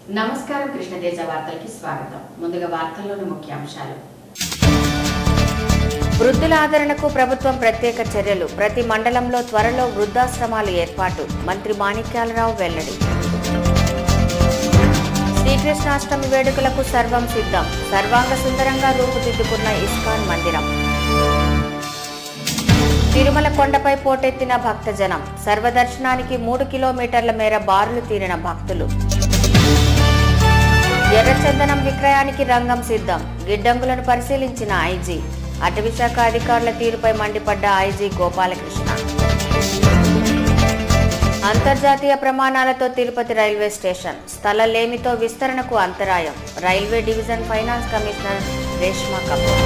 నమస్కారం కృష్ణతేజ వార్తలకి స్వాగతం ముందుగా వార్తల్లోని ముఖ్యాంశాలు వృద్ధుల ఆదరణకు ప్రభుత్వం ప్రత్యేక చర్యలు ప్రతి మండలంలో త్వరలో వృద్ధాశ్రమాలు ఏర్పాటు మంత్రి మాణిక్యాలరావు వెల్లడి శ్రీకృష్ణాష్టమి వేడుకలకు సర్వం సిద్ధం సర్వాంగ సుందరంగా రూపుదిద్దుకున్న ఇస్కాన్ మందిరం తిరుమల కొండపై పోటెత్తిన భక్తజనం సర్వదర్శనానికి మూడు కిలోమీటర్ల మేర బారులు తీరిన భక్తులు ఎర్రచందనం విక్రయానికి రంగం సిద్ధం గిడ్డంగులను పరిశీలించిన ఐజీ అటవీశాఖ అధికారుల తీరుపై మండిపడ్డ ఐజీ గోపాలకృష్ణ అంతర్జాతీయ ప్రమాణాలతో తిరుపతి రైల్వే స్టేషన్ స్థల లేమితో విస్తరణకు అంతరాయం railway division finance commissioner Reshma Kapoor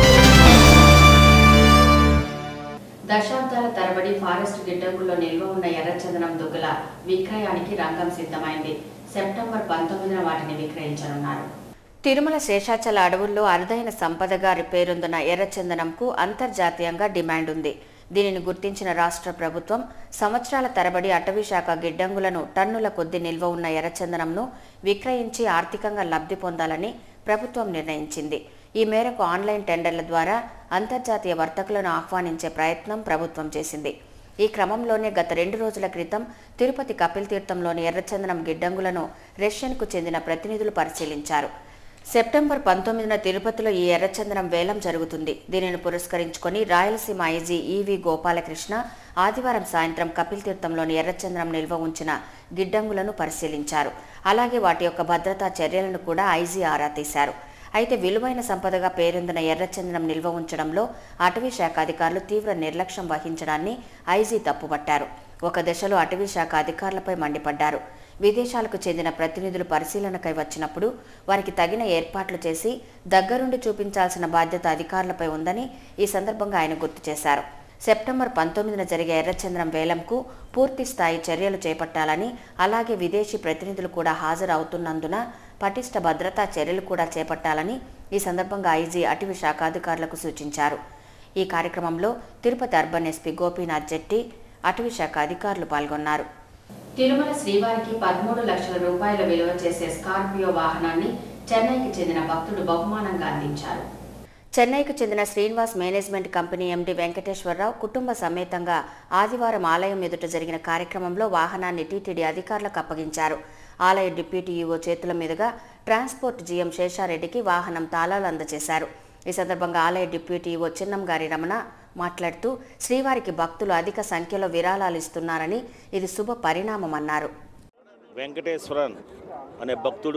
దశాబ్దాల తరబడి ఫారెస్ట్ గిడ్డంగుల్లో నిల్వ ఉన్న ఎర్రచందనం దుగ్గల విక్రయానికి రంగం సిద్ధమైంది సెప్టెంబర్ పంతొమ్మిదిన వాటిని విక్రయించనున్నారు తిరుమల శేషాచల అడవుల్లో అరుదైన సంపదగా పేరొందిన ఎర్రచందనంకు అంతర్జాతీయంగా డిమాండ్ ఉంది దీనిని గుర్తించిన రాష్ట్ర ప్రభుత్వం సంవత్సరాల తరబడి అటవీశాఖ గిడ్డంగులను టన్నుల కొద్ది నిల్వ ఉన్న ఎర్రచందనంను విక్రయించి ఆర్థికంగా లబ్ధి పొందాలని ప్రభుత్వం నిర్ణయించింది ఈ మేరకు ఆన్లైన్ టెండర్ల ద్వారా అంతర్జాతీయ వర్తకులను ఆహ్వానించే ప్రయత్నం ప్రభుత్వం చేసింది ఈ క్రమంలోనే గత రెండు రోజుల క్రితం తిరుపతి కపిల్ తీర్థంలోని ఎర్రచందనం గిడ్డంగులను రష్యన్కు చెందిన ప్రతినిధులు పరిశీలించారు సెప్టెంబర్ పంతొమ్మిదిన తిరుపతిలో ఈ ఎర్రచందనం వేలం జరుగుతుంది దీనిని పురస్కరించుకొని రాయలసీమ ఐజీ ఈవి గోపాలకృష్ణ ఆదివారం సాయంత్రం కపిల్ తీర్థంలోని ఎర్రచందనం నిల్వ ఉంచిన గిడ్డంగులను పరిశీలించారు అలాగే వాటి యొక్క భద్రతా చర్యలను కూడా ఐజీ ఆరా తీశారు అయితే విలువైన సంపదగా పేరొందిన ఎర్రచందనం నిల్వ ఉంచడంలో అటవీ శాఖ అధికారులు తీవ్ర నిర్లక్ష్యం వహించడాన్ని ఐజీ తప్పుపట్టారు ఒక దశలో అటవీ శాఖ అధికారులపై మండిపడ్డారు విదేశాలకు చెందిన ప్రతినిధులు పరిశీలనకై వచ్చినప్పుడు వారికి తగిన ఏర్పాట్లు చేసి దగ్గరుండి చూపించాల్సిన బాధ్యత అధికారులపై ఉందని ఈ సందర్భంగా ఆయన గుర్తు చేశారు సెప్టెంబర్ పంతొమ్మిదిన జరిగే ఎర్రచంద్రం వేలంకు పూర్తి స్థాయి చర్యలు చేపట్టాలని అలాగే విదేశీ ప్రతినిధులు కూడా హాజరవుతున్నందున పటిష్ట భద్రతా చర్యలు కూడా చేపట్టాలని ఈ సందర్భంగా ఐజీ అటవీ శాఖ అధికారులకు సూచించారు ఈ కార్యక్రమంలో తిరుపతి అర్బన్ ఎస్పీ గోపీనాథ్ జెట్టి అటవీ శాఖ అధికారులు పాల్గొన్నారు తిరుమల శ్రీవారికి పదమూడు లక్షల రూపాయల విలువ చేసే స్కార్పియో వాహనాన్ని చెన్నైకి చెందిన భక్తుడు బహుమానంగా అందించారు చెన్నైకు చెందిన Srinivas management company MD Venkateswara Rao కుటుంబ సమేతంగా ఆదివారం ఆలయం ఎదుట జరిగిన కార్యక్రమంలో వాహనాన్ని టీటీడీ అధికారులకు అప్పగించారు ఆలయ డిప్యూటీ ఈవో చేతుల మీదుగా ట్రాన్స్పోర్ట్ జీఎం శేషారెడ్డికి వాహనం తాళాలు అందజేశారు ఈ సందర్భంగా ఆలయ డిప్యూటీ ఈవో చిన్నంగారి రమణ మాట్లాడుతూ శ్రీవారికి భక్తులు అధిక సంఖ్యలో విరాళాలు ఇస్తున్నారని ఇది శుభ పరిణామమన్నారు వెంకటేశ్వరన్ అనే భక్తుడు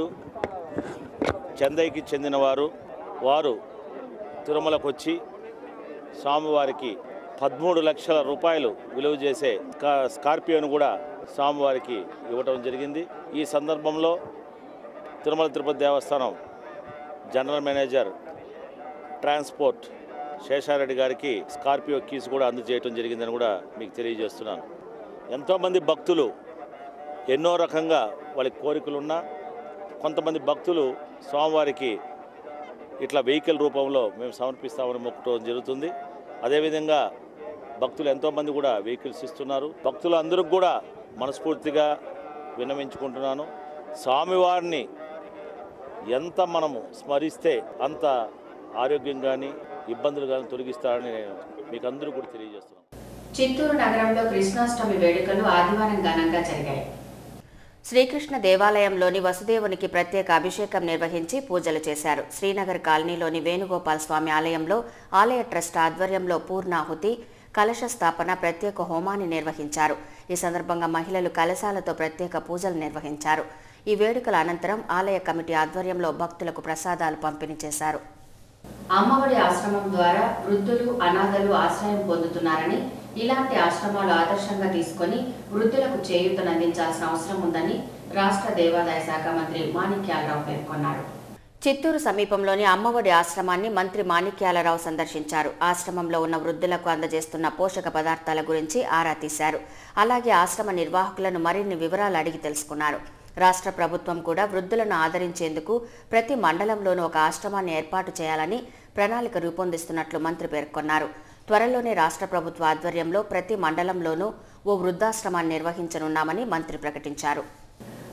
చెందైకి చెందినవారు వారు తిరుమలకు వచ్చి స్వామివారికి పదమూడు లక్షల రూపాయలు విలువ చేసే స్కా- స్కార్పియోను కూడా స్వామివారికి ఇవ్వటం జరిగింది ఈ సందర్భంలో తిరుమల తిరుపతి దేవస్థానం జనరల్ మేనేజర్ ట్రాన్స్పోర్ట్ శేషారెడ్డి గారికి స్కార్పియో కీస్ కూడా అందజేయటం జరిగిందని కూడా మీకు తెలియజేస్తున్నాను ఎంతోమంది భక్తులు ఎన్నో రకంగా వాళ్ళ కోరికలున్నా కొంతమంది భక్తులు స్వామివారికి ఇట్లా వెహికల్ రూపంలో మేము సమర్పిస్తామని మొక్కటం జరుగుతుంది అదేవిధంగా భక్తులు ఎంతోమంది కూడా వెహికల్స్ ఇస్తున్నారు భక్తులు అందరికి కూడా మనస్ఫూర్తిగా విన్నవించుకుంటున్నాను స్వామివారిని ఎంత మనము స్మరిస్తే అంత ఆరోగ్యం కానీ ఇబ్బందులు కానీ తొలగిస్తారని నేను మీకు అందరూ కూడా తెలియజేస్తున్నాను చిత్తూరు నగరంలో కృష్ణాష్టమి వేడుకలు ఆదివారం ఘనంగా జరిగాయి శ్రీకృష్ణ దేవాలయంలోని వసుదేవునికి ప్రత్యేక అభిషేకం నిర్వహించి పూజలు చేశారు శ్రీనగర్ కాలనీలోని వేణుగోపాల్ స్వామి ఆలయంలో ఆలయ ట్రస్ట్ ఆధ్వర్యంలో పూర్ణాహుతి కలశ స్థాపన ప్రత్యేక హోమాన్ని నిర్వహించారు ఈ సందర్భంగా మహిళలు కలశాలతో ప్రత్యేక పూజలు నిర్వహించారు ఈ వేడుకల అనంతరం ఆలయ కమిటీ ఆధ్వర్యంలో భక్తులకు ప్రసాదాలు పంపిణీ చేశారు అమ్మఒడి ఆశ్రమం ద్వారా వృద్ధులు అనాథలు ఆశ్రయం పొందుతున్నారని ఇలాంటి ఆశ్రమాలు ఆదర్శంగా తీసుకొని వృద్ధులకు చేయూతనందించాల్సిన అవసరం ఉందని రాష్ట్ర దేవాదాయ శాఖ మంత్రి మాణిక్యాలరావు పేర్కొన్నారు చిత్తూరు సమీపంలోని అమ్మఒడి ఆశ్రమాన్ని మంత్రి మాణిక్యాలరావు సందర్శించారు ఆశ్రమంలో ఉన్న వృద్ధులకు అందజేస్తున్న పోషక పదార్థాల గురించి ఆరా తీశారు అలాగే ఆశ్రమ నిర్వాహకులను మరిన్ని వివరాలు అడిగి తెలుసుకున్నారు రాష్ట్ర ప్రభుత్వం కూడా వృద్ధులను ఆదరించేందుకు ప్రతి మండలంలోనూ ఒక ఆశ్రమాన్ని ఏర్పాటు చేయాలని ప్రణాళిక రూపొందిస్తున్నట్లు మంత్రి పేర్కొన్నారు త్వరలోనే రాష్ట్ర ప్రభుత్వ ఆధ్వర్యంలో ప్రతి మండలంలోనూ ఓ వృద్ధాశ్రమాన్ని నిర్వహించనున్నామని మంత్రి ప్రకటించారు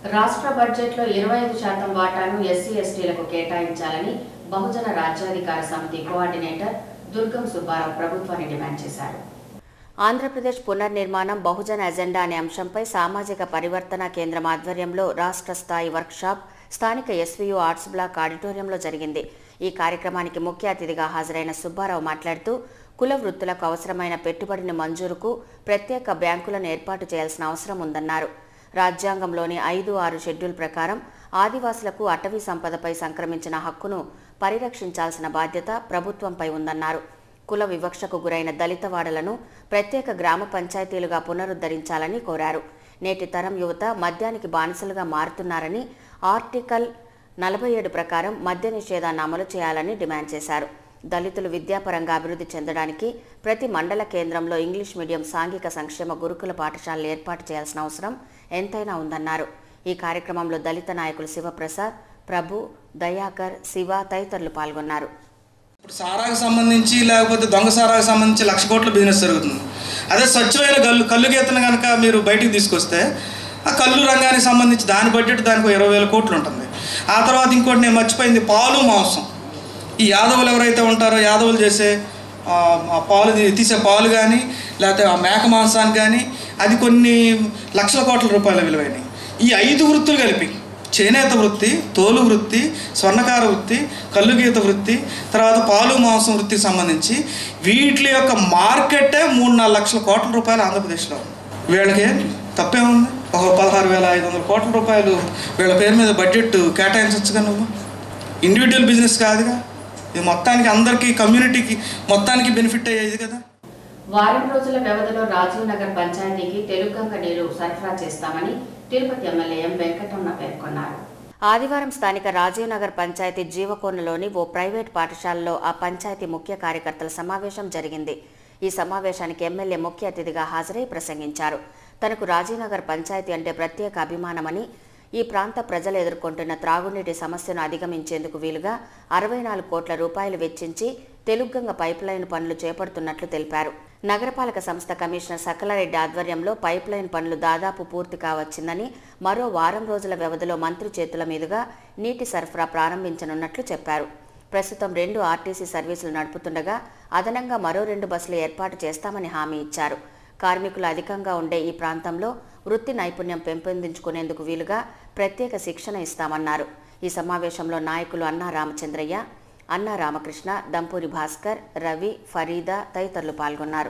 రాష్ట్ర బడ్జెట్లో ఇరవై ఐదు శాతం వాటాను ఎస్సీ ఎస్టీలకు కేటాయించాలని బహుజన రాజ్యాధికార సమితి కోఆర్డినేటర్ దుర్గం సుబ్బారావు ప్రభుత్వాన్ని డిమాండ్ చేశారు ఆంధ్రప్రదేశ్ పునర్నిర్మాణం బహుజన ఎజెండా అనే అంశంపై సామాజిక పరివర్తన కేంద్రం ఆధ్వర్యంలో రాష్ట్ర స్థాయి వర్క్షాప్ స్థానిక ఎస్వీయు ఆర్ట్స్ బ్లాక్ ఆడిటోరియంలో జరిగింది ఈ కార్యక్రమానికి ముఖ్య అతిథిగా హాజరైన సుబ్బారావు మాట్లాడుతూ కుల వృత్తులకు అవసరమైన పెట్టుబడిని మంజూరుకు ప్రత్యేక బ్యాంకులను ఏర్పాటు చేయాల్సిన అవసరం ఉందన్నారు రాజ్యాంగంలోని ఐదు ఆరు షెడ్యూల్ ప్రకారం ఆదివాసులకు అటవీ సంపదపై సంక్రమించిన హక్కును పరిరక్షించాల్సిన బాధ్యత ప్రభుత్వంపై ఉందన్నారు కుల వివక్షకు గురైన దళిత వాడలను ప్రత్యేక గ్రామ పంచాయతీలుగా పునరుద్ధరించాలని కోరారు నేటి తరం యువత మద్యానికి బానిసలుగా మారుతున్నారని ఆర్టికల్ నలభై ఏడు ప్రకారం మద్య నిషేధాన్ని అమలు చేయాలని డిమాండ్ చేశారు దళితులు విద్యాపరంగా అభివృద్ధి చెందడానికి ప్రతి మండల కేంద్రంలో ఇంగ్లీష్ మీడియం సాంఘిక సంక్షేమ గురుకుల పాఠశాలలు ఏర్పాటు చేయాల్సిన అవసరం ఎంతైనా ఉందన్నారు ఈ కార్యక్రమంలో దళిత నాయకులు శివప్రసాద్ ప్రభు దయాకర్ శివ తదితరులు పాల్గొన్నారు ఇప్పుడు సారాకు సంబంధించి లేకపోతే దొంగ సారాకు సంబంధించి లక్ష కోట్ల బిజినెస్ జరుగుతుంది అదే స్వచ్ఛమైన కళ్ళు కళ్ళు గీతను కనుక మీరు బయటికి తీసుకొస్తే ఆ కళ్ళు రంగానికి సంబంధించి దాని బడ్జెట్ దానికి ఒక ఇరవై వేల కోట్లు ఉంటుంది ఆ తర్వాత ఇంకోటి నేను మర్చిపోయింది పాలు మాంసం ఈ యాదవులు ఎవరైతే ఉంటారో యాదవులు చేసే ఆ, ఆ పాలు తీ- తీసే పాలు కానీ లేకపోతే ఆ మేక మాంసానికి కానీ అది కొన్ని లక్షల కోట్ల రూపాయల విలువైనవి ఈ ఐదు వృత్తులు కలిపి చేనేత వృత్తి తోలు వృత్తి స్వర్ణకార వృత్తి కల్లుగీత వృత్తి తర్వాత పాలు మాంసం వృత్తికి సంబంధించి వీటి యొక్క మార్కెటే మూడు నాలుగు లక్షల కోట్ల రూపాయలు ఆంధ్రప్రదేశ్లో ఉంది. వీళ్ళకి తప్పేముంది ఒక పదహారు వేల ఐదు వందల కోట్ల రూపాయలు వీళ్ళ పేరు మీద బడ్జెట్ కేటాయించవచ్చుగా నువ్వు ఇండివిజువల్ బిజినెస్ కాదుగా ఇది మొత్తానికి అందరికీ కమ్యూనిటీకి మొత్తానికి బెనిఫిట్ అయ్యేది కదా వారం రోజుల వ్యవధిలో రాజీవ్ నగర్ పంచాయతీకి తెలుగంగ నీరు సరఫరా చేస్తామని తిరుపతి ఎమ్మెల్యే ఎం వెంకటరమణ పేర్కొన్నారు ఆదివారం స్థానిక రాజీవ్ నగర్ పంచాయతీ జీవకోనలోని ఓ ప్రైవేట్ పాఠశాలలో ఆ పంచాయతీ ముఖ్య కార్యకర్తల సమావేశం జరిగింది ఈ సమావేశానికి ఎమ్మెల్యే ముఖ్య అతిథిగా హాజరై ప్రసంగించారు తనకు రాజీనగర్ పంచాయతీ అంటే ప్రత్యేక అభిమానమని ఈ ప్రాంత ప్రజలు ఎదుర్కొంటున్న త్రాగునీటి సమస్యను అధిగమించేందుకు వీలుగా అరవై నాలుగు కోట్ల రూపాయలు వెచ్చించి తెలుగంగ పైప్లైన్ పనులు చేపడుతున్నట్లు తెలిపారు నగరపాలక సంస్థ కమిషనర్ సకలారెడ్డి ఆధ్వర్యంలో పైప్లైన్ పనులు దాదాపు పూర్తి కావచ్చిందని మరో వారం రోజుల వ్యవధిలో మంత్రి చేతుల మీదుగా నీటి సరఫరా ప్రారంభించనున్నట్లు చెప్పారు ప్రస్తుతం రెండు ఆర్టీసీ సర్వీసులు నడుపుతుండగా అదనంగా మరో రెండు బస్సులు ఏర్పాటు చేస్తామని హామీ ఇచ్చారు కార్మికులు అధికంగా ఉండే ఈ ప్రాంతంలో వృత్తి నైపుణ్యం పెంపొందించుకునేందుకు వీలుగా ప్రత్యేక శిక్షణ ఇస్తామన్నారు ఈ సమావేశంలో నాయకులు అన్నా రామచంద్రయ్య అన్నా రామకృష్ణ దంపూరి భాస్కర్ రవి ఫరీదా తదితరులు పాల్గొన్నారు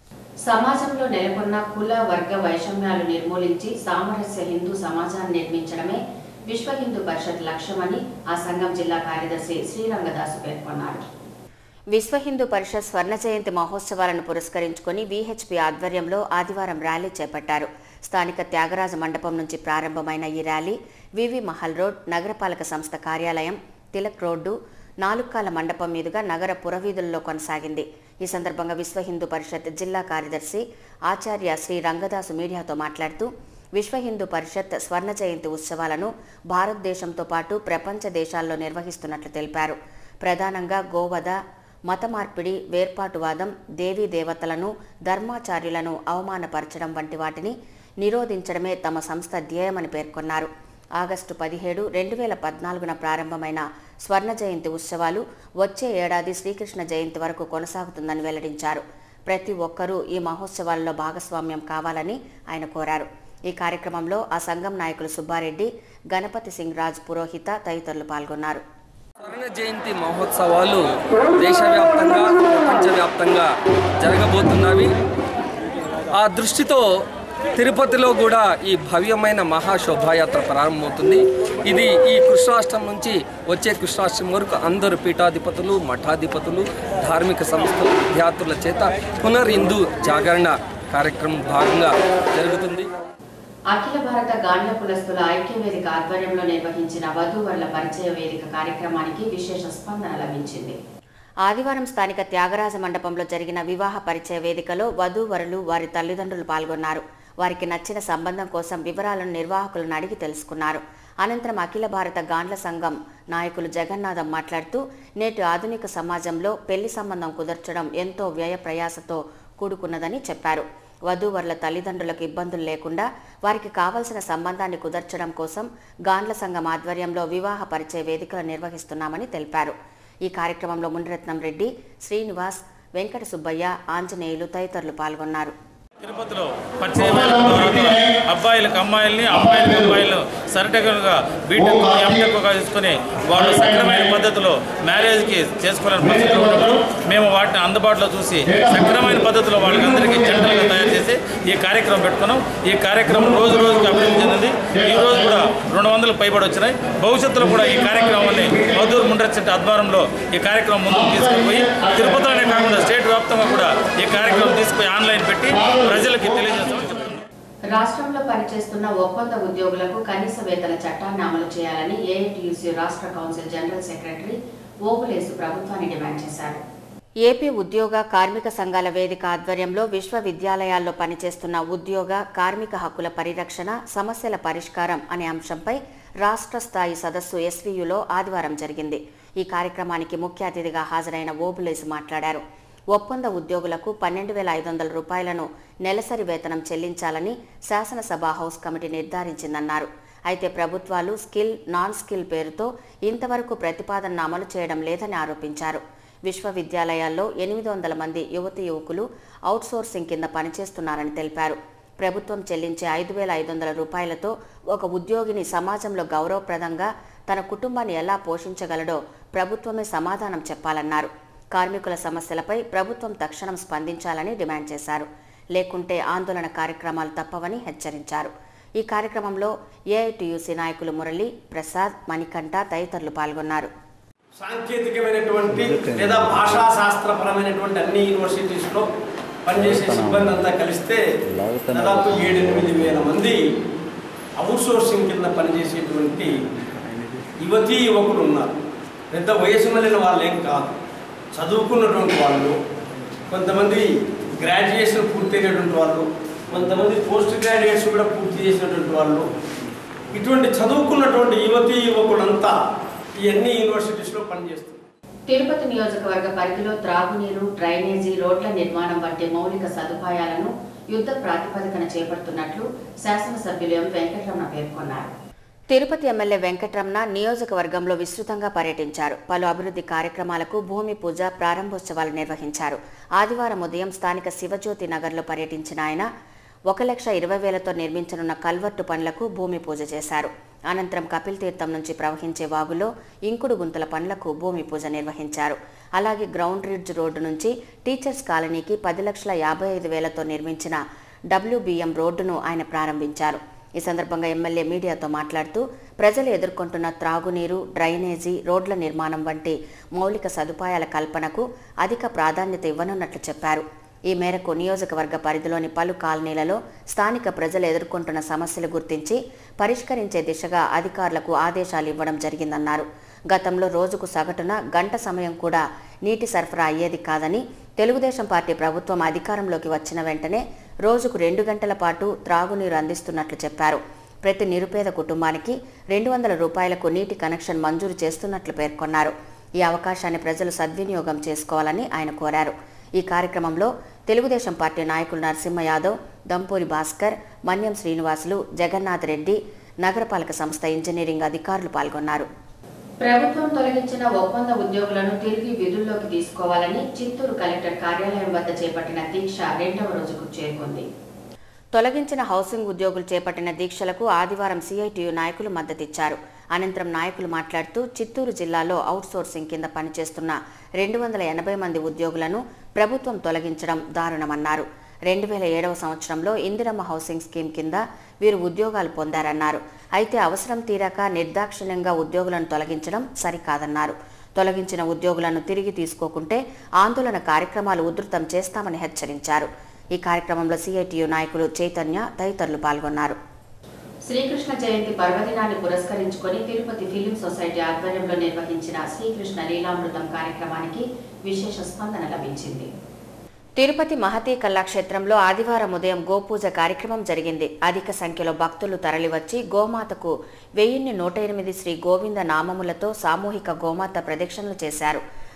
సమాజంలో నెలకొన్న కుల వర్గ వైషమ్యాలు నిర్మూలించి సామరస్య హిందూ సమాజాన్ని నిర్మించడమే విశ్వ హిందూ పరిషత్ లక్ష్యమని ఆ సంఘం జిల్లా కార్యదర్శి శ్రీరంగదాసు పేర్కొన్నారు విశ్వ హిందూ పరిషత్ స్వర్ణ జయంతి మహోత్సవాలను పురస్కరించుకొని విహెచ్పి ఆధ్వర్యంలో ఆదివారం ర్యాలీ చేపట్టారు స్థానిక త్యాగరాజ మండపం నుంచి ప్రారంభమైన ఈ ర్యాలీ వివి మహల్ రోడ్ నగరపాలక సంస్థ కార్యాలయం తిలక్ రోడ్డు నాలుక్కాల మండపం మీదుగా నగర పురవీధుల్లో కొనసాగింది ఈ సందర్భంగా విశ్వ హిందూ పరిషత్ జిల్లా కార్యదర్శి ఆచార్య శ్రీ రంగదాసు మీడియాతో మాట్లాడుతూ విశ్వ హిందూ పరిషత్ స్వర్ణ జయంతి ఉత్సవాలను భారతదేశంతో పాటు ప్రపంచ దేశాల్లో నిర్వహిస్తున్నట్లు తెలిపారు ప్రధానంగా గోవధ మత మార్పిడి వేర్పాటువాదం దేవీ దేవతలను ధర్మాచార్యులను అవమానపరచడం వంటి వాటిని నిరోధించడమే తమ సంస్థ ధ్యేయమని పేర్కొన్నారు ఆగస్టు పదిహేడు రెండు వేల పద్నాలుగున ప్రారంభమైన స్వర్ణ జయంతి ఉత్సవాలు వచ్చే ఏడాది శ్రీకృష్ణ జయంతి వరకు కొనసాగుతుందని వెల్లడించారు ప్రతి ఒక్కరూ ఈ మహోత్సవాల్లో భాగస్వామ్యం కావాలని ఆయన కోరారు ఈ కార్యక్రమంలో ఆ సంఘం నాయకులు సుబ్బారెడ్డి గణపతి సింగ్ రాజ్ పురోహిత తదితరులు పాల్గొన్నారు స్వర్ణ జయంతి మహోత్సవాలు దేశవ్యాప్తంగా ప్రపంచవ్యాప్తంగా జరగబోతున్నవి ఆ దృష్టితో తిరుపతిలో కూడా ఈ భవ్యమైన మహాశోభాయాత్ర ప్రారంభమవుతుంది ఇది ఈ కృష్ణాష్టం నుంచి వచ్చే కృష్ణాష్టమి వరకు అందరు పీఠాధిపతులు మఠాధిపతులు ధార్మిక సంస్థలు విద్యార్థుల చేత పునర్ హిందూ జాగరణ కార్యక్రమం భాగంగా జరుగుతుంది అఖిల భారత గాండ్ల కులస్తుల ఐక్య వేదిక ఆధ్వర్యంలో నిర్వహించిన వధూవరుల పరిచయ వేదిక కార్యక్రమానికి విశేష స్పందన లభించింది ఆదివారం స్థానిక త్యాగరాజ మండపంలో జరిగిన వివాహ పరిచయ వేదికలో వధూవరులు వారి తల్లిదండ్రులు పాల్గొన్నారు వారికి నచ్చిన సంబంధం కోసం వివరాలను నిర్వాహకులను అడిగి తెలుసుకున్నారు అనంతరం అఖిల భారత గాండ్ల సంఘం నాయకులు జగన్నాథం మాట్లాడుతూ నేటి ఆధునిక సమాజంలో పెళ్లి సంబంధం కుదర్చడం ఎంతో వ్యయ ప్రయాసతో కూడుకున్నదని చెప్పారు వధూవరుల తల్లిదండ్రులకు ఇబ్బందులు లేకుండా వారికి కావలసిన సంబంధాన్ని కుదర్చడం కోసం గాండ్ల సంఘం ఆధ్వర్యంలో వివాహ పరిచయ వేదికలు నిర్వహిస్తున్నామని తెలిపారు ఈ కార్యక్రమంలో మునిరత్నం రెడ్డి శ్రీనివాస్ వెంకట సుబ్బయ్య ఆంజనేయులు తదితరులు పాల్గొన్నారు తిరుపతిలో పరిచయమైన తర్వాత అబ్బాయిలకు అమ్మాయిల్ని అమ్మాయిలకు అబ్బాయిలను సర్టిఫికెట్గా బీటెక్ ఎంటెక్గా తీసుకొని వాళ్ళు సక్రమైన పద్ధతిలో మ్యారేజ్కి చేసుకోవాలని పరిస్థితులు ఉన్నప్పుడు మేము వాటిని అందుబాటులో చూసి సక్రమైన పద్ధతిలో వాళ్ళకందరికీ జంటలుగా తయారు చేసి ఈ కార్యక్రమం పెట్టుకున్నాం ఈ కార్యక్రమం రోజు రోజుకు అభివృద్ధి చెందింది ఈ రోజు కూడా రెండు వందలకు పైబడి వచ్చినాయి భవిష్యత్తులో కూడా ఈ కార్యక్రమాన్ని మధుర్ ముండ్రచెట్టు ఆధ్వర్యంలో ఈ కార్యక్రమం ముందుకు తీసుకుపోయి తిరుపతిలోనే కాకుండా స్టేట్ వ్యాప్తంగా కూడా ఈ కార్యక్రమం తీసుకుపోయి ఆన్లైన్ పెట్టి ప్రజలకి తెలియజేస్తామని చెప్తున్నాం రాష్ట్రంలో పనిచేస్తున్న ఒప్పంద ఉద్యోగులకు కనీస వేతన చట్టాన్ని అమలు చేయాలని ఏఐటియుసి రాష్ట్ర కౌన్సిల్ జనరల్ సెక్రటరీ ఓబులేసు ప్రభుత్వాన్ని డిమాండ్ చేశారు ఏపీ ఉద్యోగ కార్మిక సంఘాల వేదిక ఆధ్వర్యంలో విశ్వవిద్యాలయాల్లో పనిచేస్తున్న ఉద్యోగ కార్మిక హక్కుల పరిరక్షణ సమస్యల పరిష్కారం అనే అంశంపై రాష్ట్ర స్థాయి సదస్సు ఎస్వీయులో ఆదివారం జరిగింది ఈ కార్యక్రమానికి ముఖ్య అతిథిగా హాజరైన ఓబులేసు మాట్లాడారు ఒప్పంద ఉద్యోగులకు పన్నెండు వేల ఐదు వందల రూపాయలను నెలసరి వేతనం చెల్లించాలని శాసనసభ హౌస్ కమిటీ నిర్ధారించిందన్నారు అయితే ప్రభుత్వాలు స్కిల్ నాన్ స్కిల్ పేరుతో ఇంతవరకు ప్రతిపాదనను అమలు చేయడం లేదని ఆరోపించారు విశ్వవిద్యాలయాల్లో ఎనిమిది వందల మంది యువతి యువకులు అవుట్సోర్సింగ్ కింద పనిచేస్తున్నారని తెలిపారు ప్రభుత్వం చెల్లించే ఐదు వేల ఐదు వందల రూపాయలతో ఒక ఉద్యోగిని సమాజంలో గౌరవప్రదంగా తన కుటుంబాన్ని ఎలా పోషించగలడో ప్రభుత్వమే సమాధానం చెప్పాలన్నారు కార్మికుల సమస్యలపై ప్రభుత్వం తక్షణం స్పందించాలని డిమాండ్ చేశారు లేకుంటే ఆందోళన కార్యక్రమాలు తప్పవని హెచ్చరించారు ఈ కార్యక్రమంలో ఏఐటియుసి నాయకులు మురళి ప్రసాద్ మణికంఠ తదితరులు పాల్గొన్నారు సాంకేతికమైనటువంటి లేదా భాషా శాస్త్రపరమైనటువంటి అన్ని యూనివర్సిటీస్లో పనిచేసే సిబ్బంది అంతా కలిస్తే దాదాపు ఏడెనిమిది వేల మంది అవుట్సోర్సింగ్ కింద పనిచేసేటువంటి యువతీ యువకులు ఉన్నారు పెద్ద వయసు మళ్ళిన వాళ్ళు ఏం కాదు చదువుకున్నటువంటి వాళ్ళు కొంతమంది గ్రాడ్యుయేషన్ పూర్తయినటువంటి వాళ్ళు కొంతమంది పోస్ట్ గ్రాడ్యుయేట్స్ కూడా పూర్తి చేసినటువంటి వాళ్ళు ఇటువంటి చదువుకున్నటువంటి యువతీ యువకులంతా ఈ అన్ని యూనివర్సిటీస్లో పనిచేస్తున్నారు తిరుపతి నియోజకవర్గ పరిధిలో త్రాగునీరు డ్రైనేజీ రోడ్ల నిర్మాణం వంటి మౌలిక సదుపాయాలను యుద్ధ ప్రాతిపదికన చేపడుతున్నట్లు శాసనసభ్యులు ఎం వెంకటరమణ పేర్కొన్నారు తిరుపతి ఎమ్మెల్యే వెంకటరమణ నియోజకవర్గంలో విస్తృతంగా పర్యటించారు పలు అభివృద్ధి కార్యక్రమాలకు భూమి పూజ ప్రారంభోత్సవాలు నిర్వహించారు ఆదివారం ఉదయం స్థానిక శివజ్యోతి నగర్లో పర్యటించిన ఆయన ఒక లక్ష ఇరవై వేలతో నిర్మించనున్న కల్వర్టు పనులకు భూమి పూజ చేశారు అనంతరం కపిల్ తీర్థం నుంచి ప్రవహించే వాగులో ఇంకుడు గుంతల పనులకు భూమి పూజ నిర్వహించారు అలాగే గ్రౌండ్ రిడ్జ్ రోడ్డు నుంచి టీచర్స్ కాలనీకి పది లక్షల యాభై ఐదు వేలతో నిర్మించిన డబ్ల్యూబీఎం రోడ్డును ఆయన ప్రారంభించారు ఈ సందర్భంగా ఎమ్మెల్యే మీడియాతో మాట్లాడుతూ ప్రజలు ఎదుర్కొంటున్న త్రాగునీరు డ్రైనేజీ రోడ్ల నిర్మాణం వంటి మౌలిక సదుపాయాల కల్పనకు అధిక ప్రాధాన్యత ఇవ్వనున్నట్లు చెప్పారు ఈ మేరకు నియోజకవర్గ పరిధిలోని పలు కాలనీలలో స్థానిక ప్రజలు ఎదుర్కొంటున్న సమస్యలు గుర్తించి పరిష్కరించే దిశగా అధికారులకు ఆదేశాలు ఇవ్వడం జరిగిందన్నారు గతంలో రోజుకు సగటున గంట సమయం కూడా నీటి సరఫరా అయ్యేది కాదని తెలుగుదేశం పార్టీ ప్రభుత్వం అధికారంలోకి వచ్చిన వెంటనే రోజుకు రెండు గంటల పాటు త్రాగునీరు అందిస్తున్నట్లు చెప్పారు ప్రతి నిరుపేద కుటుంబానికి రెండు వందల రూపాయలకు నీటి కనెక్షన్ మంజూరు చేస్తున్నట్లు పేర్కొన్నారు ఈ అవకాశాన్ని ప్రజలు సద్వినియోగం చేసుకోవాలని ఆయన కోరారు ఈ కార్యక్రమంలో తెలుగుదేశం పార్టీ నాయకులు నరసింహ యాదవ్ దంపూరి భాస్కర్ మన్యం శ్రీనివాసులు జగన్నాథ్ రెడ్డి నగరపాలక సంస్థ ఇంజనీరింగ్ అధికారులు పాల్గొన్నారు ప్రభుత్వం తొలగించిన ఒప్పంద ఉద్యోగులను తిరిగి విధుల్లోకి తీసుకోవాలని చిత్తూరు కలెక్టర్ కార్యాలయం వద్ద చేపట్టిన దీక్ష రెండవ రోజుకు చేరుకుంది తొలగించిన హౌసింగ్ ఉద్యోగులు చేపట్టిన దీక్షలకు ఆదివారం సిఐటియు నాయకులు మద్దతిచ్చారు అనంతరం నాయకులు మాట్లాడుతూ చిత్తూరు జిల్లాలో అవుట్సోర్సింగ్ కింద పనిచేస్తున్న రెండు వందల ఎనభై మంది ఉద్యోగులను ప్రభుత్వం తొలగించడం దారుణమన్నారు రెండు వేల ఏడవ సంవత్సరంలో ఇందిరమ్మ హౌసింగ్ స్కీమ్ కింద వీరు ఉద్యోగాలు పొందారన్నారు అయితే అవసరం తీరాక నిర్దాక్షిణ్యంగా ఉద్యోగులను తొలగించడం సరికాదన్నారు తొలగించిన ఉద్యోగులను తిరిగి తీసుకోకుంటే ఆందోళన కార్యక్రమాలు ఉధృతం చేస్తామని హెచ్చరించారు ఈ కార్యక్రమంలో సిఐటియు నాయకులు చైతన్య తదితరులు పాల్గొన్నారు శ్రీకృష్ణ జయంతి పర్వదినాన్ని పురస్కరించుకొని తిరుపతి ఫిలిం సొసైటీ ఆధ్వర్యంలో నిర్వహించిన శ్రీకృష్ణ లీలామృతం కార్యక్రమానికి విశేష స్పందన లభించింది తిరుపతి మహతీ కళాక్షేత్రంలో ఆదివారం ఉదయం గోపూజ కార్యక్రమం జరిగింది అధిక సంఖ్యలో భక్తులు తరలివచ్చి గోమాతకు వెయ్యిన్ని నూట ఎనిమిది శ్రీ గోవింద నామములతో సామూహిక గోమాత ప్రదక్షిణలు చేశారు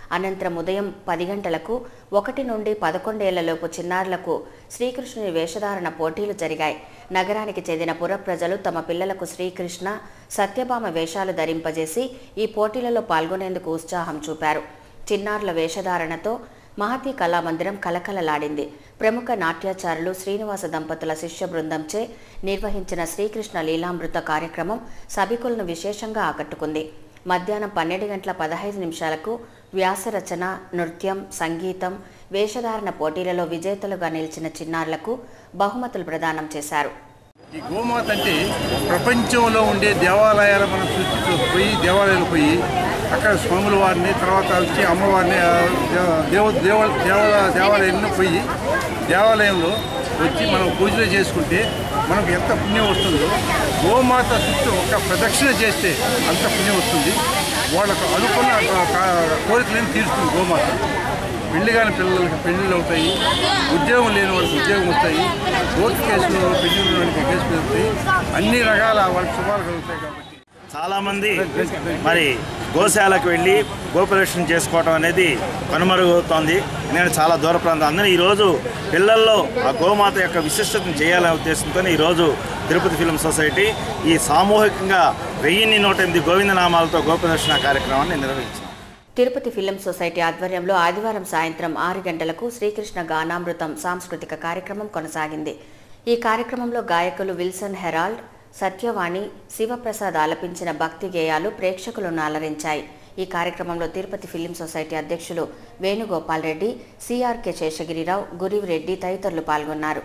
అనంతరం ఉదయం పది గంటలకు ఒకటి నుండి పదకొండేళ్లలోపు చిన్నారులకు శ్రీకృష్ణుని వేషధారణ పోటీలు జరిగాయి నగరానికి చెందిన పుర ప్రజలు తమ పిల్లలకు శ్రీకృష్ణ సత్యభామ వేషాలు ధరింపజేసి ఈ పోటీలలో పాల్గొనేందుకు ఉత్సాహం చూపారు చిన్నారుల వేషధారణతో మహతీ కళామందిరం కలకలలాడింది ప్రముఖ నాట్యాచారులు శ్రీనివాస దంపతుల శిష్య బృందంచే నిర్వహించిన శ్రీకృష్ణ లీలామృత కార్యక్రమం సభికులను విశేషంగా ఆకట్టుకుంది మధ్యాహ్నం పన్నెండు గంటల పదహైదు నిమిషాలకు వ్యాసరచన నృత్యం సంగీతం వేషధారణ పోటీలలో విజేతలుగా నిలిచిన చిన్నారులకు బహుమతులు ప్రదానం చేశారు ఈ గోమాత అంటే ప్రపంచంలో ఉండే దేవాలయాలు మనం సృష్టిస్తూ పోయి దేవాలయాలు పోయి అక్కడ స్వాముల వారిని తర్వాత వచ్చి అమ్మవారిని ఆ, దేవ దేవ దేవ దేవాలయంలో పోయి దేవాలయంలో వచ్చి మనం పూజలు చేసుకుంటే మనకు ఎంత పుణ్యం వస్తుందో గోమాత చుట్టూ ఒక ప్రదక్షిణ చేస్తే అంత పుణ్యం వస్తుంది వాళ్ళకు అనుకున్న కా- కోరికలను తీరుస్తుంది గోమాత పెళ్లి కాని పిల్లలకి పెళ్ళిళ్ళు అవుతాయి ఉద్యోగం లేని వాళ్ళకి ఉద్యోగం వస్తాయి కోర్టు కేసులు పెళ్లి వాళ్ళకి కేసులు వస్తాయి అన్ని రకాల వాళ్ళకి శుభాలు కలుగుతాయి కాబట్టి చాలామంది మరి గోశాలకు వెళ్ళి గోప్రదక్షిణ చేసుకోవడం అనేది కనుమరుగవుతోంది నేను చాలా దూర ప్రాంతం అందరూ ఈరోజు పిల్లల్లో ఆ గోమాత యొక్క విశిష్టతను చేయాలనే ఉద్దేశంతో ఈరోజు తిరుపతి ఫిల్మ్ సొసైటీ ఈ సామూహికంగా వెయ్యిన్ని నూట ఎనిమిది గోవిందనామాలతో గోప్రదక్షిణ కార్యక్రమాన్ని నిర్వహించింది తిరుపతి ఫిలిం సొసైటీ ఆధ్వర్యంలో ఆదివారం సాయంత్రం ఆరు గంటలకు శ్రీకృష్ణ గానామృతం సాంస్కృతిక కార్యక్రమం కొనసాగింది ఈ కార్యక్రమంలో గాయకులు విల్సన్ హెరాల్డ్ సత్యవాణి శివప్రసాద్ ఆలపించిన భక్తి గేయాలు ప్రేక్షకులను అలరించాయి ఈ కార్యక్రమంలో తిరుపతి ఫిలిం సొసైటీ అధ్యక్షులు వేణుగోపాల్ రెడ్డి సిఆర్కే శేషగిరిరావు గురివిరెడ్డి తదితరులు పాల్గొన్నారు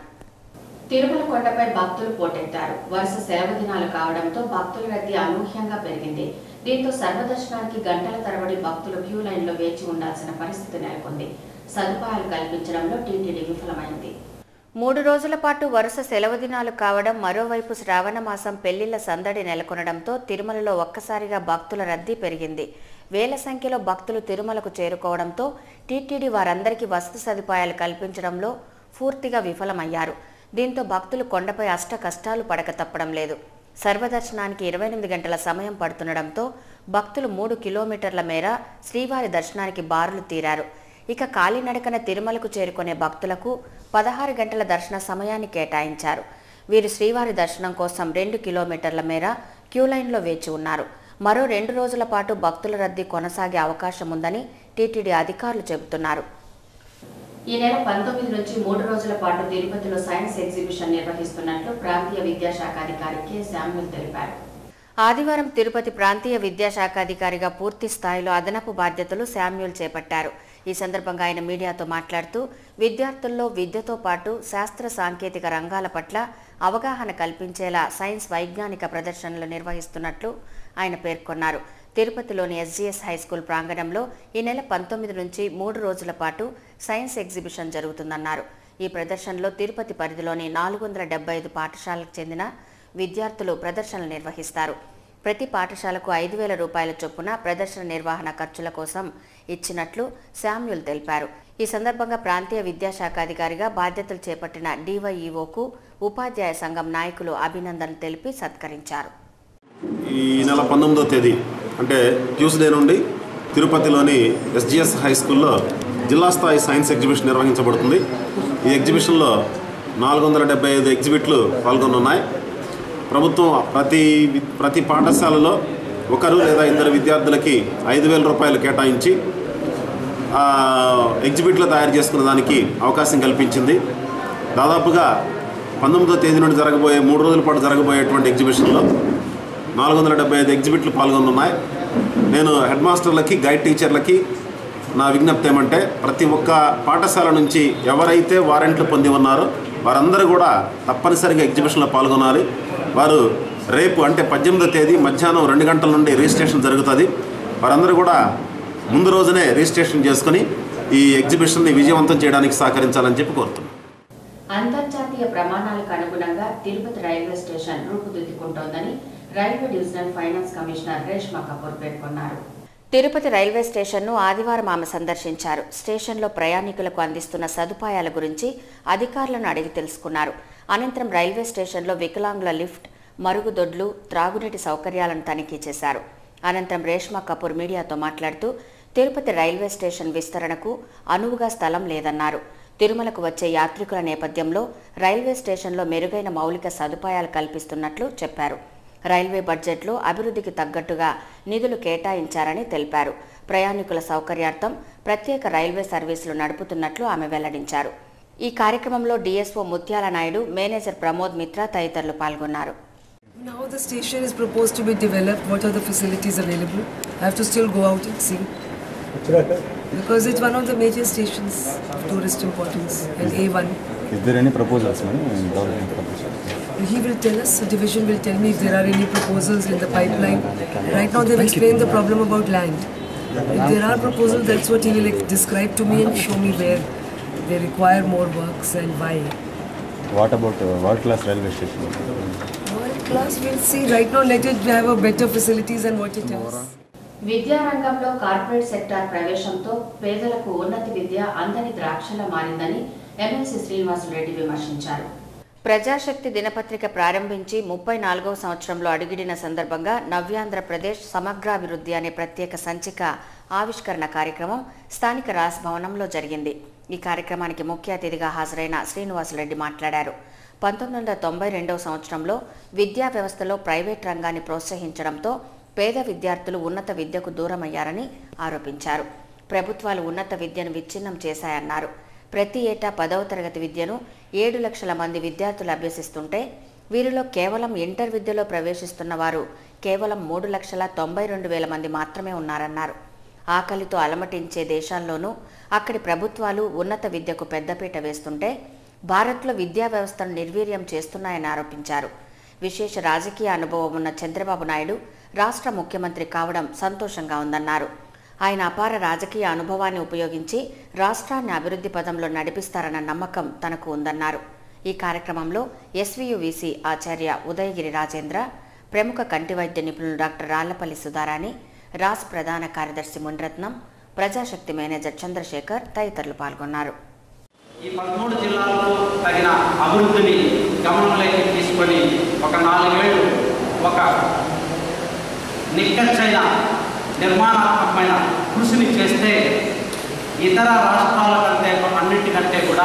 తిరుమల కొండపై భక్తులు పోటెత్తారు వరుస సెలవు దినాలు కావడంతో భక్తుల రద్దీ అనూహ్యంగా పెరిగింది దీంతో సర్వదర్శనానికి గంటల తరబడి భక్తులు క్యూ లైన్లో వేచి ఉండాల్సిన పరిస్థితి నెలకొంది సదుపాయాలు కల్పించడంలో టీటీడీ విఫలమైంది మూడు రోజుల పాటు వరుస సెలవు దినాలు కావడం మరోవైపు శ్రావణ మాసం పెళ్లిళ్ల సందడి నెలకొనడంతో తిరుమలలో ఒక్కసారిగా భక్తుల రద్దీ పెరిగింది వేల సంఖ్యలో భక్తులు తిరుమలకు చేరుకోవడంతో టీటీడీ వారందరికీ వసతి సదుపాయాలు కల్పించడంలో పూర్తిగా విఫలమయ్యారు దీంతో భక్తులు కొండపై అష్ట కష్టాలు పడక తప్పడం లేదు సర్వదర్శనానికి ఇరవై ఎనిమిది గంటల సమయం పడుతుండడంతో భక్తులు మూడు కిలోమీటర్ల మేర శ్రీవారి దర్శనానికి బారులు తీరారు ఇక కాలినడకన తిరుమలకు చేరుకునే భక్తులకు పదహారు గంటల దర్శన సమయాన్ని కేటాయించారు వీరు శ్రీవారి దర్శనం కోసం రెండు కిలోమీటర్ల మేర క్యూ లైన్లో వేచి ఉన్నారు మరో రెండు రోజుల పాటు భక్తుల రద్దీ కొనసాగే అవకాశం ఉందని టీటీడీ అధికారులు చెబుతున్నారు ఈ నెల పంతొమ్మిది నుంచి మూడు రోజుల పాటు తిరుపతిలో సైన్స్ ఎగ్జిబిషన్ నిర్వహిస్తున్నట్లు ప్రాంతీయ విద్యాశాఖ అధికారి కె శామ్యుల్ తెలిపారు ఆదివారం తిరుపతి ప్రాంతీయ విద్యాశాఖ అధికారిగా పూర్తి స్థాయిలో అదనపు బాధ్యతలు శామ్యూల్ చేపట్టారు ఈ సందర్భంగా ఆయన మీడియాతో మాట్లాడుతూ విద్యార్థుల్లో విద్యతో పాటు శాస్త్ర సాంకేతిక రంగాల పట్ల అవగాహన కల్పించేలా సైన్స్ వైజ్ఞానిక ప్రదర్శనలు నిర్వహిస్తున్నట్లు ఆయన పేర్కొన్నారు తిరుపతిలోని ఎస్జీఎస్ హైస్కూల్ ప్రాంగణంలో ఈ నెల పంతొమ్మిది నుంచి మూడు రోజుల పాటు సైన్స్ ఎగ్జిబిషన్ జరుగుతుందన్నారు ఈ ప్రదర్శనలో తిరుపతి పరిధిలోని నాలుగు వందల డెబ్బై ఐదు పాఠశాలకు చెందిన విద్యార్థులు ప్రదర్శనలు నిర్వహిస్తారు ప్రతి పాఠశాలకు ఐదు వేల రూపాయల చొప్పున ప్రదర్శన నిర్వహణ ఖర్చుల కోసం ఇచ్చినట్లు శామ్యుల్ తెలిపారు ఈ సందర్భంగా ప్రాంతీయ విద్యాశాఖ అధికారిగా బాధ్యతలు చేపట్టిన డివైఈఓకు ఉపాధ్యాయ సంఘం నాయకులు అభినందనలు తెలిపి సత్కరించారు ఈ నెల పంతొమ్మిదో తేదీ అంటే ట్యూస్డే నుండి తిరుపతిలోని ఎస్జిఎస్ హై స్కూల్లో జిల్లా స్థాయి సైన్స్ ఎగ్జిబిషన్ నిర్వహించబడుతుంది ఈ ఎగ్జిబిషన్లో నాలుగు వందల డెబ్బై ఐదు ఎగ్జిబిట్లు పాల్గొనున్నాయి ప్రభుత్వం ప్రతి వి- ప్రతి పాఠశాలలో ఒకరు లేదా ఇద్దరు విద్యార్థులకి ఐదు వేల రూపాయలు కేటాయించి ఆ, ఎగ్జిబిట్లు తయారు చేసుకునే దానికి అవకాశం కల్పించింది దాదాపుగా పంతొమ్మిదో తేదీ నుండి జరగబోయే మూడు రోజుల పాటు జరగబోయేటువంటి ఎగ్జిబిషన్లో నాలుగు వందల డెబ్బై ఐదు ఎగ్జిబిట్లు పాల్గొనున్నాయి నేను హెడ్ మాస్టర్లకి గైడ్ టీచర్లకి నా విజ్ఞప్తి ఏమంటే ప్రతి ఒక్క పాఠశాల నుంచి ఎవరైతే వారెంట్లు పొంది ఉన్నారో వారందరూ కూడా తప్పనిసరిగా ఎగ్జిబిషన్లో పాల్గొనాలి వారు రేపు అంటే పద్దెనిమిదో తేదీ మధ్యాహ్నం రెండు గంటల నుండి రిజిస్ట్రేషన్ జరుగుతుంది వారందరూ కూడా ముందు రోజునే రిజిస్ట్రేషన్ చేసుకుని ఈ ఎగ్జిబిషన్ని విజయవంతం చేయడానికి సహకరించాలని చెప్పి కోరుతున్నాను అంతర్జాతీయ ప్రమాణాలకు అనుగుణంగా తిరుపతి రైల్వే స్టేషన్ రూపుదిద్దుకుంటోందని railway divisional finance commissioner Reshma Kapoor పేర్కొన్నారు తిరుపతి రైల్వే స్టేషన్ను ఆదివారం ఆమె సందర్శించారు స్టేషన్లో ప్రయాణికులకు అందిస్తున్న సదుపాయాల గురించి అధికారులను అడిగి తెలుసుకున్నారు అనంతరం రైల్వే స్టేషన్లో వికలాంగుల లిఫ్ట్ మరుగుదొడ్లు త్రాగునీటి సౌకర్యాలను తనిఖీ చేశారు అనంతరం రేష్మా కపూర్ మీడియాతో మాట్లాడుతూ తిరుపతి రైల్వే స్టేషన్ విస్తరణకు అనువుగా స్థలం లేదన్నారు తిరుమలకు వచ్చే యాత్రికుల నేపథ్యంలో రైల్వే స్టేషన్లో మెరుగైన మౌలిక సదుపాయాలు కల్పిస్తున్నట్లు చెప్పారు రైల్వే బడ్జెట్లో అభివృద్ధికి తగ్గట్టుగా నిధులు కేటాయించారని తెలిపారు ప్రయాణికుల సౌకర్యార్థం ప్రత్యేక రైల్వే సర్వీసులు నడుపుతున్నట్లు ఆమె వెల్లడించారు ఈ కార్యక్రమంలో డీఎస్ఓ ముత్యాల నాయుడు మేనేజర్ ప్రమోద్ మిత్రా తదితరులు పాల్గొన్నారు Now the station is proposed to be developed. What are the facilities available? I have to still go out and see. Because it's one of the major stations of tourist importance and A1. Is there any proposals, ma'am, in development proposals? He will tell us, the division will tell me if there are any proposals in the pipeline. Right now they've explained the problem about land. If there are proposals, that's what he will like, describe to me and show me where they require more works and why. What about uh, world-class railway station? World class, we'll see. Right now let it have a better facilities and what it is. విద్యారంగంలో corporate sector ప్రవేశంతో పేదలకు ఉన్నతి విద్య అందని ద్రాక్షలా మారిందని MLC Srinivasulu Reddy విమర్శించారు ప్రజాశక్తి దినపత్రిక ప్రారంభించి ముప్పై నాలుగవ సంవత్సరంలో అడుగిడిన సందర్భంగా నవ్యాంధ్రప్రదేశ్ సమగ్రాభివృద్ధి అనే ప్రత్యేక సంచిక ఆవిష్కరణ కార్యక్రమం స్థానిక రాజ్ భవనంలో జరిగింది ఈ కార్యక్రమానికి ముఖ్య అతిథిగా హాజరైన శ్రీనివాసులరెడ్డి మాట్లాడారు పంతొమ్మిది వందల తొంభై రెండవ సంవత్సరంలో విద్యా వ్యవస్థలో ప్రైవేట్ రంగాన్ని ప్రోత్సహించడంతో పేద విద్యార్థులు ఉన్నత విద్యకు దూరమయ్యారని ఆరోపించారు ప్రభుత్వాలు ఉన్నత విద్యను విచ్ఛిన్నం చేశాయన్నారు ప్రతి ఏటా పదవ తరగతి విద్యను ఏడు లక్షల మంది విద్యార్థులు అభ్యసిస్తుంటే వీరిలో కేవలం ఇంటర్ విద్యలో ప్రవేశిస్తున్న వారు కేవలం మూడు లక్షల తొంభై రెండు వేల మంది మాత్రమే ఉన్నారన్నారు ఆకలితో అలమటించే దేశాల్లోనూ అక్కడి ప్రభుత్వాలు ఉన్నత విద్యకు పెద్దపీట వేస్తుంటే భారత్లో విద్యా వ్యవస్థను నిర్వీర్యం చేస్తున్నాయని ఆరోపించారు విశేష రాజకీయ అనుభవం ఉన్న చంద్రబాబు నాయుడు రాష్ట్ర ముఖ్యమంత్రి కావడం సంతోషంగా ఉందన్నారు ఆయన అపార రాజకీయ అనుభవాన్ని ఉపయోగించి రాష్ట్రాన్ని అభివృద్ధి పదంలో నడిపిస్తారన్న నమ్మకం తనకు ఉందన్నారు ఈ కార్యక్రమంలో ఎస్వీయువిసి ఆచార్య ఉదయగిరి రాజేంద్ర ప్రముఖ కంటి వైద్య నిపుణులు డాక్టర్ రాళ్లపల్లి సుధారాణి రాస్ ప్రధాన కార్యదర్శి మున్రత్నం ప్రజాశక్తి మేనేజర్ చంద్రశేఖర్ తదితరులు పాల్గొన్నారు ఈ పదమూడు జిల్లాలకు తగిన అభివృద్ధిని గమనంలోకి తీసుకొని ఒక నాలుగేళ్లు ఒక నిక్కచ్చైన నిర్మాణాత్మకమైన కృషిని చేస్తే ఇతర రాష్ట్రాల కంటే అన్నిటికంటే కూడా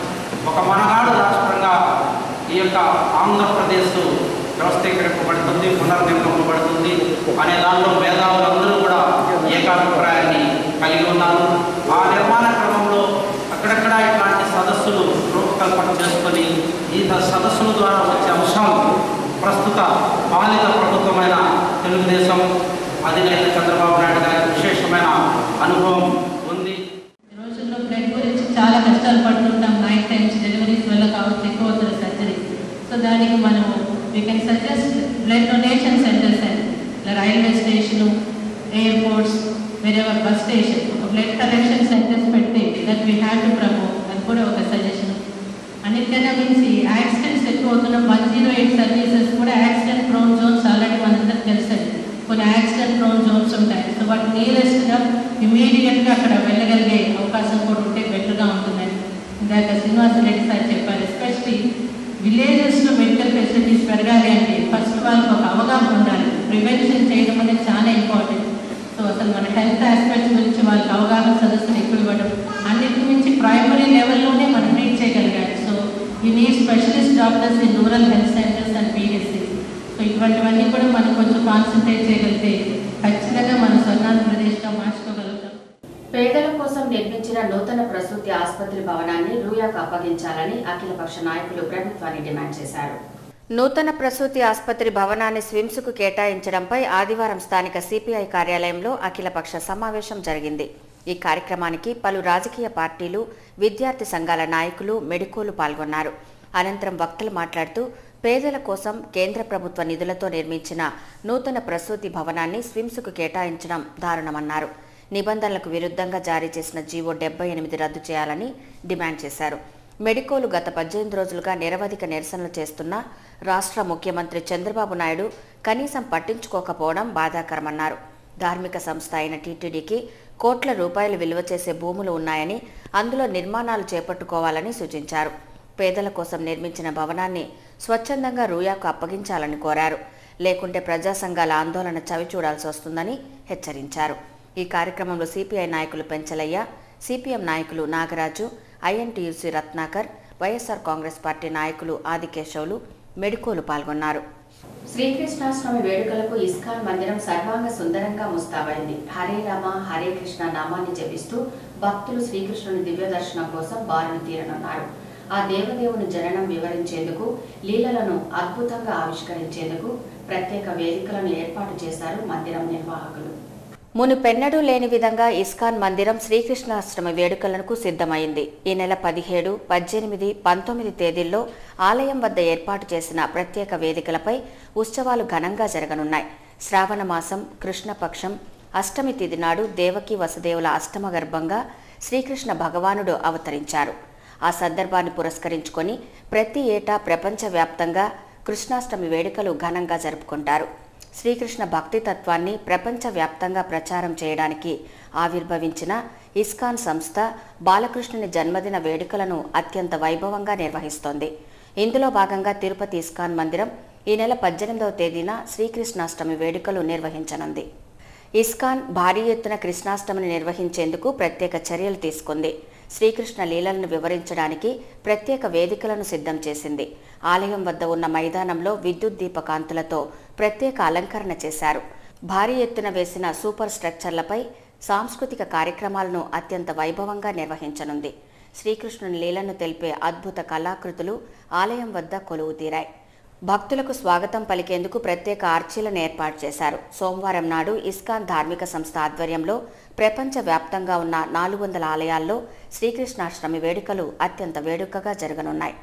ఒక మనగాడు రాష్ట్రంగా ఈ యొక్క ఆంధ్రప్రదేశ్ వ్యవస్థీకరింపబడుతుంది పునర్నిర్మింపబడుతుంది అనే దానిలో మేధావులందరూ కూడా ఏకాభిప్రాయాన్ని కలిగి ఉన్నారు ఆ నిర్మాణ క్రమంలో అక్కడక్కడ ఇట్లాంటి సదస్సులు రూపకల్పన చేసుకొని ఈ సదస్సుల ద్వారా వచ్చే అంశాలు ప్రస్తుత పాలిత ప్రభుత్వమైన తెలుగుదేశం అధినేత చంద్రబాబు నాయుడు గారి విశేషమైన అనుభవం ఉంది రోజుల్లో బ్లడ్ గురించి చాలా కష్టాలు పడుతుంటాం నైట్ టైమ్స్ డెలివరీస్ వల్ల కావచ్చు ఎక్కువ అవుతుంది సర్జరీ సో దానికి మనం we can suggest blood donation centres and ఇలా railway station airports wherever bus station ఒక బ్లడ్ కలెక్షన్ సెంటర్స్ పెడితే that we have to promote అది కూడా ఒక సజెషన్ అన్నిటికన్నా మించి యాక్సిడెంట్స్ ఎక్కువ అవుతున్నాం వన్ జీరో ఎయిట్ సర్వీసెస్ కూడా యాక్సిడెంట్ ప్రోన్ జోన్స్ ఆల్రెడీ మనందరికి తెలుసండి కొన్ని యాక్సిడెంట్ ప్రోన్ జోన్స్ ఉంటాయి సో వాటి నియరెస్ట్గా ఇమీడియట్గా అక్కడ వెళ్ళగలిగే అవకాశం కూడా ఉంటే బెటర్గా ఉంటుందని ఇందాక శ్రీనివాసరెడ్డి సార్ చెప్పారు ఎస్పెషలీ విలేజెస్లో మెడికల్ ఫెసిలిటీస్ పెరగాలి అంటే ఫస్ట్ వాళ్ళకి ఒక అవగాహన ఉండాలి ప్రివెన్షన్ చేయడం అనేది చాలా ఇంపార్టెంట్ సో అసలు మన హెల్త్ ఆస్పెక్ట్స్ గురించి వాళ్ళకి అవగాహన సదస్సులు ఎక్కువ ఇవ్వడం అన్నిటి మించి ప్రైమరీ లెవెల్లోనే మనం ట్రీట్ చేయగలగాలి సో ఈ need specialist doctors in rural health centres and PSC so ఇటువంటివన్నీ కూడా మనం కొంచెం కాన్సన్ట్రేట్ చేయగలిగితే ఖచ్చితంగా మన స్వర్ణాంధ్రప్రదేశ్గా మార్చుకోగలుగుతాం పేదల కోసం నిర్మించిన నూతన ప్రసూతి ఆసుపత్రి భవనాన్ని రూయాకు అప్పగించాలని అఖిలపక్ష నాయకులు ప్రభుత్వాన్ని డిమాండ్ చేశారు నూతన ప్రసూతి ఆసుపత్రి భవనాన్ని స్విమ్స్కు కేటాయించడంపై ఆదివారం స్థానిక సిపిఐ కార్యాలయంలో అఖిలపక్ష సమావేశం జరిగింది ఈ కార్యక్రమానికి పలు రాజకీయ పార్టీలు విద్యార్థి సంఘాల నాయకులు మెడికోలు పాల్గొన్నారు అనంతరం వక్తలు మాట్లాడుతూ పేదల కోసం కేంద్ర ప్రభుత్వ నిధులతో నిర్మించిన నూతన ప్రసూతి భవనాన్ని స్విమ్స్కు కేటాయించడం దారుణమన్నారు నిబంధనలకు విరుద్ధంగా జారీ చేసిన జీవో డెబ్బై ఎనిమిది రద్దు చేయాలని డిమాండ్ చేశారు మెడికోలు గత పద్దెనిమిది రోజులుగా నిరవధిక నిరసనలు చేస్తున్న రాష్ట్ర ముఖ్యమంత్రి చంద్రబాబు నాయుడు కనీసం పట్టించుకోకపోవడం బాధాకరమన్నారు ధార్మిక సంస్థ అయిన టీటీడీకి కోట్ల రూపాయలు విలువ చేసే భూములు ఉన్నాయని అందులో నిర్మాణాలు చేపట్టుకోవాలని సూచించారు పేదల కోసం నిర్మించిన భవనాన్ని స్వచ్ఛందంగా రూయాకు అప్పగించాలని కోరారు లేకుంటే ప్రజా సంఘాల ఆందోళన చవిచూడాల్సి వస్తుందని హెచ్చరించారు ఈ కార్యక్రమంలో సిపిఐ నాయకులు పెంచలయ్య సిపిఎం నాయకులు Nagaraju INTUC Ratnakar YSR Congress party నాయకులు ఆదికేశవులు మెడికోలు పాల్గొన్నారు శ్రీకృష్ణాష్టమి వేడుకలకు ఇస్కాన్ మందిరం సర్వాంగ సుందరంగా ముస్తాబైంది హరే రామ హరే కృష్ణ నామాన్ని జపిస్తూ భక్తులు శ్రీకృష్ణుని దివ్య దర్శనం కోసం బారులు తీరనున్నారు ఆ దేవదేవుని జననం వివరించేందుకు లీలలను అద్భుతంగా ఆవిష్కరించేందుకు ప్రత్యేక వేదికలను ఏర్పాటు చేశారు మందిరం నిర్వాహకులు మునుపెన్నడూ లేని విధంగా ఇస్కాన్ మందిరం శ్రీకృష్ణాష్టమి వేడుకలకు సిద్ధమైంది ఈ నెల పదిహేడు పద్దెనిమిది పంతొమ్మిది తేదీల్లో ఆలయం వద్ద ఏర్పాటు చేసిన ప్రత్యేక వేదికలపై ఉత్సవాలు ఘనంగా జరగనున్నాయి శ్రావణ మాసం కృష్ణపక్షం అష్టమి తిథి నాడు దేవకి వసుదేవుల అష్టమ గర్భంగా శ్రీకృష్ణ భగవానుడు అవతరించారు ఆ సందర్భాన్ని పురస్కరించుకొని ప్రతి ఏటా ప్రపంచవ్యాప్తంగా కృష్ణాష్టమి వేడుకలు ఘనంగా జరుపుకుంటారు శ్రీకృష్ణ భక్తి తత్వాన్ని ప్రపంచవ్యాప్తంగా ప్రచారం చేయడానికి ఆవిర్భవించిన ఇస్కాన్ సంస్థ బాలకృష్ణుని జన్మదిన వేడుకలను అత్యంత వైభవంగా నిర్వహిస్తోంది ఇందులో భాగంగా తిరుపతి ఇస్కాన్ మందిరం ఈ నెల పద్దెనిమిదవ తేదీన శ్రీకృష్ణాష్టమి వేడుకలు నిర్వహించనుంది ఇస్కాన్ భారీ ఎత్తున కృష్ణాష్టమిని నిర్వహించేందుకు ప్రత్యేక చర్యలు తీసుకుంది శ్రీకృష్ణ లీలలను వివరించడానికి ప్రత్యేక వేదికలను సిద్ధం చేసింది ఆలయం వద్ద ఉన్న మైదానంలో విద్యుత్ దీపకాంతులతో ప్రత్యేక అలంకరణ చేశారు భారీ ఎత్తున వేసిన సూపర్ స్ట్రక్చర్లపై సాంస్కృతిక కార్యక్రమాలను అత్యంత వైభవంగా నిర్వహించనుంది శ్రీకృష్ణుని లీలను తెలిపే అద్భుత కళాకృతులు ఆలయం వద్ద కొలువు తీరాయి భక్తులకు స్వాగతం పలికేందుకు ప్రత్యేక ఆర్చీలను ఏర్పాటు చేశారు సోమవారం నాడు ఇస్కాన్ ధార్మిక సంస్థ ఆధ్వర్యంలో ప్రపంచ వ్యాప్తంగా ఉన్న నాలుగు వందల ఆలయాల్లో శ్రీకృష్ణాష్టమి వేడుకలు అత్యంత వేడుకగా జరగనున్నాయి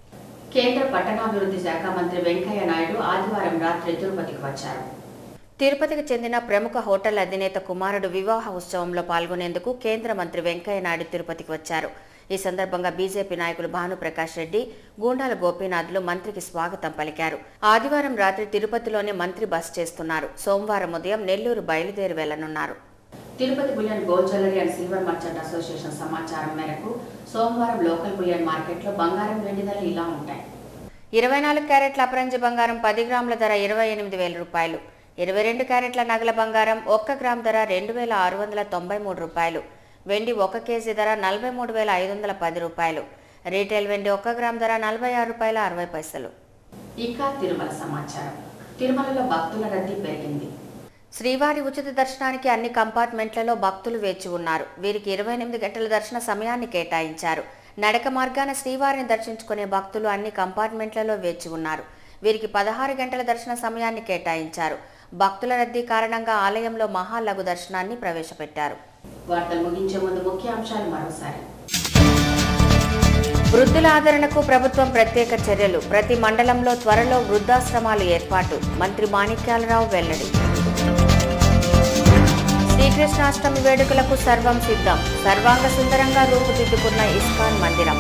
కేంద్ర పట్టణాభివృద్ధి శాఖ మంత్రి వెంకయ్య నాయుడు ఆదివారం రాత్రి తిరుపతికి వచ్చారు తిరుపతికి చెందిన ప్రముఖ హోటల్ అధినేత కుమారుడు వివాహ ఉత్సవంలో పాల్గొనేందుకు కేంద్ర మంత్రి వెంకయ్య నాయుడు తిరుపతికి వచ్చారు ఈ సందర్భంగా బీజేపీ నాయకులు భానుప్రకాష్ రెడ్డి గూండాల గోపీనాథ్లు మంత్రికి స్వాగతం పలికారు ఆదివారం రాత్రి తిరుపతిలోనే మంత్రి బస్ చేస్తున్నారు సోమవారం ఉదయం నెల్లూరు బయలుదేరి వెళ్లనున్నారు Tirupati bullion gold jewellery and silver merchant association సమాచారం మేరకు సోమవారం లోకల్ బులియన్ మార్కెట్లో బంగారం వెండి ధరలు ఇలా ఉంటాయి ఇరవై నాలుగు క్యారెట్ల అపరంజి బంగారం పది గ్రాముల ధర ఇరవై ఎనిమిది వేల రూపాయలు ఇరవై రెండు క్యారెట్ల నగల బంగారం ఒక్క గ్రామ్ ధర రెండు వేల ఆరు వందల తొంభై మూడు రూపాయలు వెండి ఒక కేజీ ధర నలభై మూడు వేల ఐదు వందల పది రూపాయలు రీటైల్ వెండి ఒక్క గ్రామ్ ధర నలభై ఆరు రూపాయల అరవై పైసలు ఇక తిరుమల సమాచారం తిరుమలలో భక్తుల రద్దీ పెరిగింది శ్రీవారి ఉచిత దర్శనానికి అన్ని కంపార్ట్మెంట్లలో భక్తులు వేచి ఉన్నారు వీరికి ఇరవై ఎనిమిది గంటల దర్శన సమయాన్ని కేటాయించారు నడక మార్గాన శ్రీవారిని దర్శించుకునే భక్తులు అన్ని కంపార్ట్మెంట్లలో వేచి ఉన్నారు వీరికి పదహారు గంటల దర్శన సమయాన్ని కేటాయించారు భక్తుల రద్దీ కారణంగా ఆలయంలో మహాలఘు దర్శనాన్ని ప్రవేశపెట్టారు వార్తలు ముగించే ముందు ముఖ్యాంశాలు మరోసారి వృద్ధుల ఆదరణకు ప్రభుత్వం ప్రత్యేక చర్యలు ప్రతి మండలంలో త్వరలో వృద్ధాశ్రమాలు ఏర్పాటు మంత్రి మాణిక్యాలరావు వెల్లడి శ్రీకృష్ణాష్టమి వేడుకలకు సర్వం సిద్ధం సర్వాంగ సుందరంగా రూపుదిద్దుకున్న ఇస్కాన్ మందిరం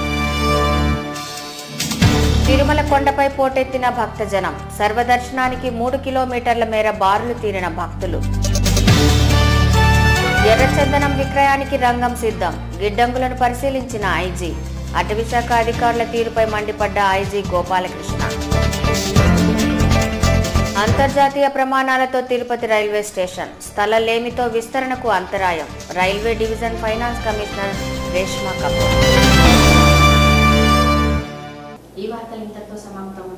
తిరుమల కొండపై పోటెత్తిన భక్తజనం సర్వదర్శనానికి మూడు కిలోమీటర్ల మేర బారులు తీరిన భక్తులు ఎర్రచందనం విక్రయానికి రంగం సిద్ధం గిడ్డంగులను పరిశీలించిన ఐజీ అటవీశాఖ అధికారుల తీరుపై మండిపడ్డ ఐజీ గోపాలకృష్ణ అంతర్జాతీయ ప్రమాణాలతో తిరుపతి రైల్వే స్టేషన్ స్థల లేమితో విస్తరణకు అంతరాయం railway division finance commissioner Reshma Kapoor ఈ వార్తలు ఇంతటితో సమాప్తం